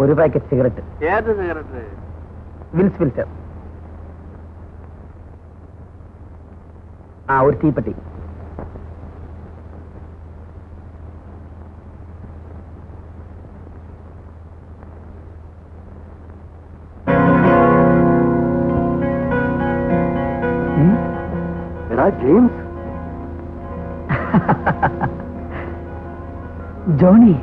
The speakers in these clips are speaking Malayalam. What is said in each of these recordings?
ഒരു പാക്കറ്റ് സിഗരറ്റ് ഏത് സിഗരറ്റ് വിൽസ് ഫിൽറ്റർ ആ ഒരു തീപ്പെട്ടി ഉം? എടാ ജെയിംസ് ജോണി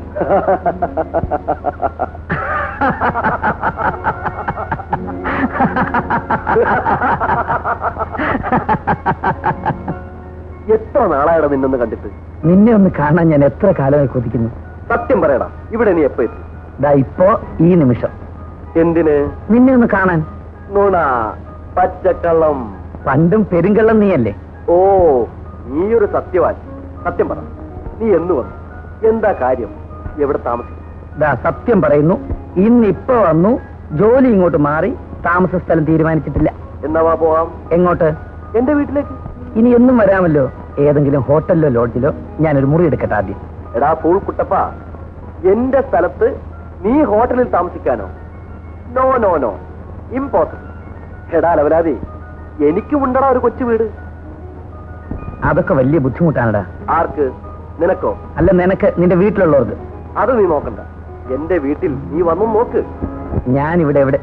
എത്ര നാളായടാ നിന്നൊന്ന് കണ്ടിട്ട് നിന്നെ ഒന്ന് കാണാൻ ഞാൻ എത്ര കാലമായി കൊതിക്കുന്നു സത്യം പറയടാ ഇവിടെ നീ എപ്പോ എത്തി ദാ ഇപ്പോ ഈ നിമിഷം എന്തിന് നിന്നെ ഒന്ന് കാണാൻ നുണ പച്ചക്കള്ളം പണ്ടും പെരുങ്കള്ളം നീയല്ലേ ഓ നീയൊരു സത്യവാൻ സത്യം പറ നീ എന്ന് വന്നു എന്താ കാര്യം എവിടെ താമസിക്കും ദാ സത്യം പറയുന്നു ഇന്ന് ഇപ്പൊ വന്നു ജോലി ഇങ്ങോട്ട് മാറി താമസ സ്ഥലം തീരുമാനിച്ചിട്ടില്ല എന്നാ വാ പോവാം എങ്ങോട്ട് എന്റെ വീട്ടിലേക്ക് ഇനി എന്നും വരാമല്ലോ ഏതെങ്കിലും ഹോട്ടലിലോ ലോഡ്ജിലോ ഞാനൊരു മുറി എടുക്കട്ടെ ആദ്യം എടാ ഫൂൾ കുട്ടപ്പ എന്റെ സ്ഥലത്ത് നീ ഹോട്ടലിൽ താമസിക്കാനോ നോ നോ നോ ഇമ്പോസിബിൾ എടാ ലവലാതി എനിക്കുമുണ്ടടാ ഒരു കൊച്ചു വീട് അതൊക്കെ വലിയ ബുദ്ധിമുട്ടാണടാ ആർക്ക് നിനക്കോ അല്ല നിനക്ക് നിന്റെ വീട്ടിലുള്ളവർക്ക് അത് നീ നോക്കണ്ട എന്റെ വീട്ടിൽ നീ വന്നു നോക്ക് ഞാൻ ഇവിടെ എവിടെ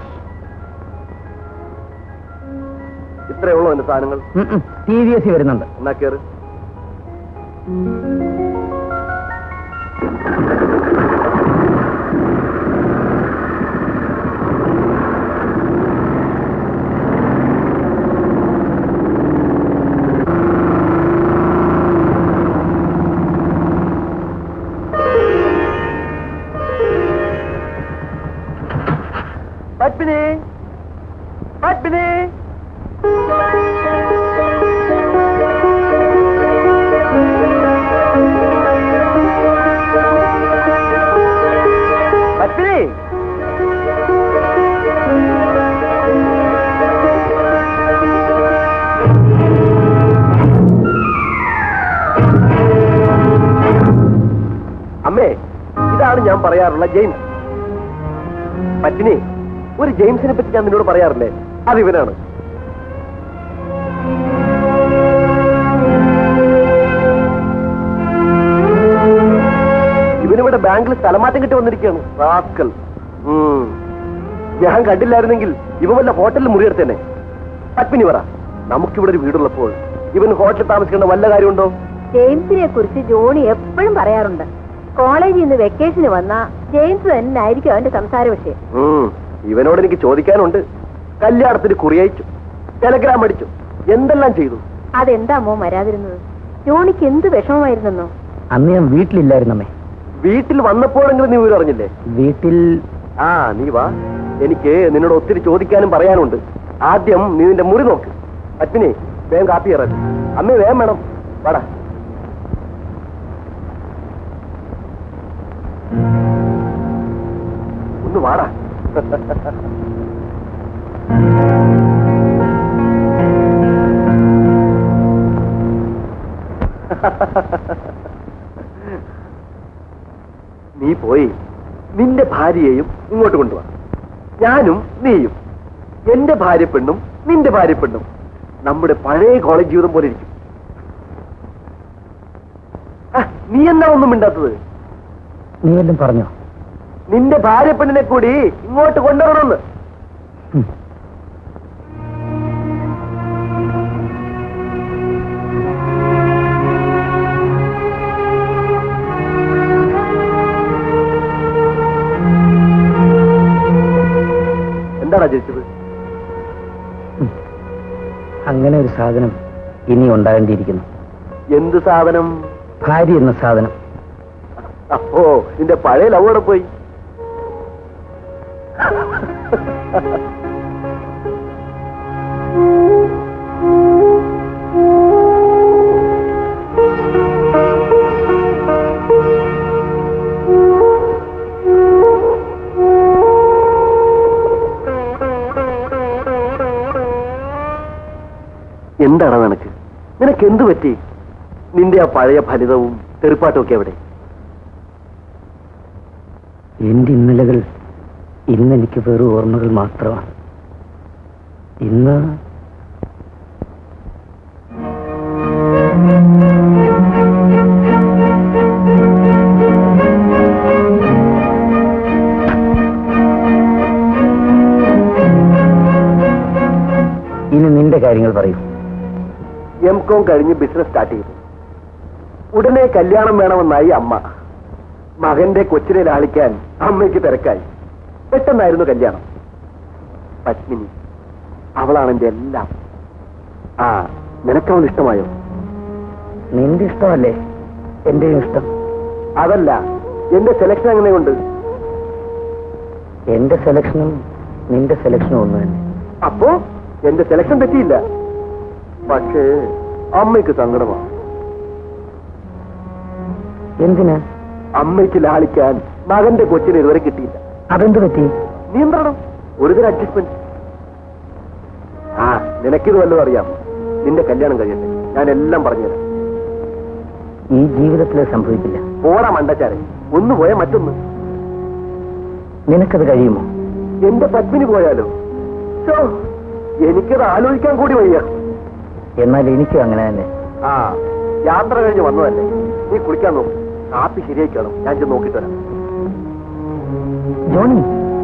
ഇത്രയേ ഉള്ളൂ എന്റെ സാധനങ്ങൾ ടി വി എസ് വരുന്നുണ്ട് എന്നാ കേറ് പത്മിനി പത്മിനി പത്മിനി അമ്മേ ഇതാണ് ഞാൻ പറയാറുള്ള ജെയിംസ് പറ്റിനി ഒരു ജെയിംസിനെ പറ്റി ഞാൻ നിന്നോട് പറയാറില്ലേ അത് ഇവനാണ് ഇവനിവിടെ ബാങ്കിൽ സ്ഥലമാറ്റം കിട്ടി വന്നിരിക്കുകയാണ് റാസ്കൽ ഉം. ഞാൻ കണ്ടില്ലായിരുന്നെങ്കിൽ ഇവ വല്ല ഹോട്ടലിൽ മുറിയെടുത്തേനെ പത്മിനി പറ നമുക്കിവിടെ ഒരു വീടുള്ളപ്പോൾ ഇവൻ ഹോട്ടലിൽ താമസിക്കേണ്ട വല്ല കാര്യമുണ്ടോ ജെയിംസിനെ കുറിച്ച് ജോണി എപ്പോഴും പറയാറുണ്ട് കോളേജിൽ നിന്ന് വെക്കേഷന് വന്ന ജെയിംസ് തന്നെ ആയിരിക്കും അവന്റെ സംസാര വിഷയം ഉം. ഇവനോട് എനിക്ക് ചോദിക്കാനുണ്ട് കല്യാണത്തിന് കുറിയയച്ചു ടെലഗ്രാം അടിച്ചു എന്തെല്ലാം ചെയ്തു അതെന്താ മോ വരാതിരുന്നത് ജോണിക്ക് എന്ത് വിഷമമായിരുന്നെന്നോ അന്ന് ഞാൻ വീട്ടിലില്ലായിരുന്നമ്മേ വീട്ടിൽ വന്നപ്പോഴെങ്കിലും നീ വിവരം അറിഞ്ഞില്ലേ വീട്ടിൽ ആ നീ വാ എനിക്ക് നിന്നോട് ഒത്തിരി ചോദിക്കാനും പറയാനുണ്ട് ആദ്യം നീ നിന്റെ മുറി നോക്ക് അച്ഛനെ വേഗം കാപ്പി ഇറങ്ങി അമ്മ വേഗം വേണം വാടാ ഒന്ന് വാടാ നീ പോയി നിന്റെ ഭാര്യയെയും ഇങ്ങോട്ട് കൊണ്ടുവാ ഞാനും നീയും എന്റെ ഭാര്യ പെണ്ണും നിന്റെ ഭാര്യ പെണ്ണും നമ്മുടെ പഴയ കോളേജ് ജീവിതം പോലെ ഇരിക്കും ആ, നീ എന്നാ ഒന്നും മിണ്ടാത്തത് നീ വല്ലതും പറഞ്ഞോ നിന്റെ ഭാര്യ പെണ്ണിനെ കൂടി ഇങ്ങോട്ട് കൊണ്ടുവരണമെന്ന് ഉം. എന്താടാ ജയിച്ചത് അങ്ങനെ ഒരു സാധനം ഇനി ഉണ്ടാകേണ്ടിയിരിക്കുന്നു എന്ത് സാധനം ഭാര്യ എന്ന സാധനം അപ്പോ നിന്റെ പഴയ ലവ് അവിടെ പോയി എന്താണ് നിനക്ക് നിനക്ക് എന്ത് പറ്റി നിന്റെ ആ പഴയ ഫലിതവും തെറിപ്പാട്ടും ഒക്കെ എവിടെ എന്റെ ഇന്നലകൾ ഇന്ന് എനിക്ക് വെറും ഓർമ്മകൾ മാത്രമാണ് ഇന്ന് ഇനി നിന്റെ കാര്യങ്ങൾ പറയൂ എം കോം കഴിഞ്ഞ് ബിസിനസ് സ്റ്റാർട്ട് ചെയ്തു ഉടനെ കല്യാണം വേണമെന്നായി അമ്മ മകന്റെ കൊച്ചിനെ ലാളിക്കാൻ അമ്മയ്ക്ക് തിരക്കായി പെട്ടെന്നായിരുന്നു കല്യാണം പത്മിനി അവളാണ് എന്റെ എല്ലാം ആ നിനക്കവൾ ഇഷ്ടമായോ നിന്റെ ഇഷ്ടമല്ലേ എന്റെയും ഇഷ്ടം അതല്ല എന്റെ സെലക്ഷൻ എങ്ങനെയുണ്ട് എന്റെ സെലക്ഷനും നിന്റെ സെലക്ഷനും ഒന്ന് തന്നെ അപ്പോ എന്റെ സെലക്ഷൻ തെറ്റിയില്ല പക്ഷേ അമ്മയ്ക്ക് സങ്കടമാണ് എന്തിനാ അമ്മയ്ക്ക് ലാളിക്കാൻ മകന്റെ കൊച്ചിനെ ഇതുവരെ കിട്ടിയില്ല അതെന്ത് പറ്റി നിയന്ത്രണം ഒരുതരം അഡ്ജസ്റ്റ്മെന്റ് ആ നിനക്കിത് വല്ലതും അറിയാം നിന്റെ കല്യാണം കഴിയട്ടെ ഞാൻ എല്ലാം പറഞ്ഞുതരാം ഈ ജീവിതത്തിൽ സംഭവിക്കില്ല പോടാ മണ്ടച്ചാരെ ഒന്ന് പോയാൽ മറ്റൊന്ന് നിനക്കത് കഴിയുമോ എന്റെ പത്മിനി പോയാലോ ഛോ, എനിക്കത് ആലോചിക്കാൻ കൂടി വയ്യ എന്നാൽ എനിക്കും അങ്ങനെ തന്നെ ആ യാത്ര കഴിഞ്ഞ് വന്നതല്ലേ നീ കുളിക്കാൻ നോക്കും കാപ്പി ശരിയാക്കണം ഞാൻ ചെന്ന് നോക്കിട്ട് വരാം ജോണി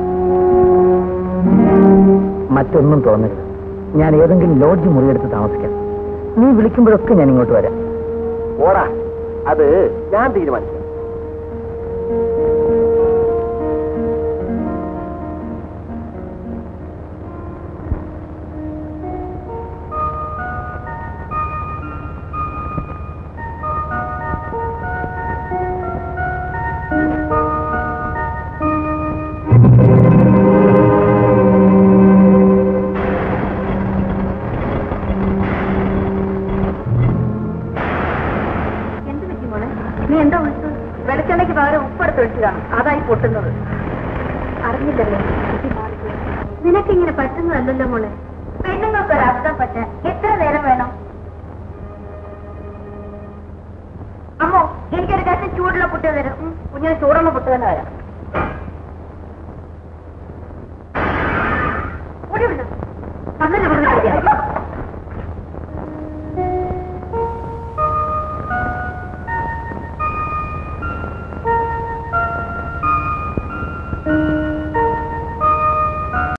മറ്റൊന്നും തോന്നരുത് ഞാൻ ഏതെങ്കിലും ലോഡ്ജ് മുറിയെടുത്ത് താമസിക്കാം നീ വിളിക്കുമ്പോഴൊക്കെ ഞാൻ ഇങ്ങോട്ട് വരാം ഓടാ അത് ഞാൻ തീരുമാനിക്കാം എന്ത് പറ്റി മോളെ നീ എന്താ വിളിച്ചത് വെളിച്ചെണ്ണയ്ക്ക് പകരം ഉപ്പെടുത്ത് വെച്ചതാണ് അതായി പൊട്ടുന്നത് അറിഞ്ഞില്ലല്ലോ നിനക്കിങ്ങനെ പറ്റുന്നതല്ലല്ലോ മോളെ പെണ്ണുങ്ങൾക്ക് ഒരു അബദ്ധം പറ്റാൻ എത്ര നേരം വേണം അമ്മോ എനിക്കൊരു കഷ്ണം ചൂടുള്ള പുട്ട് തരും കുഞ്ഞിന് ചൂടുള്ള പുട്ട് തന്നെ തരാം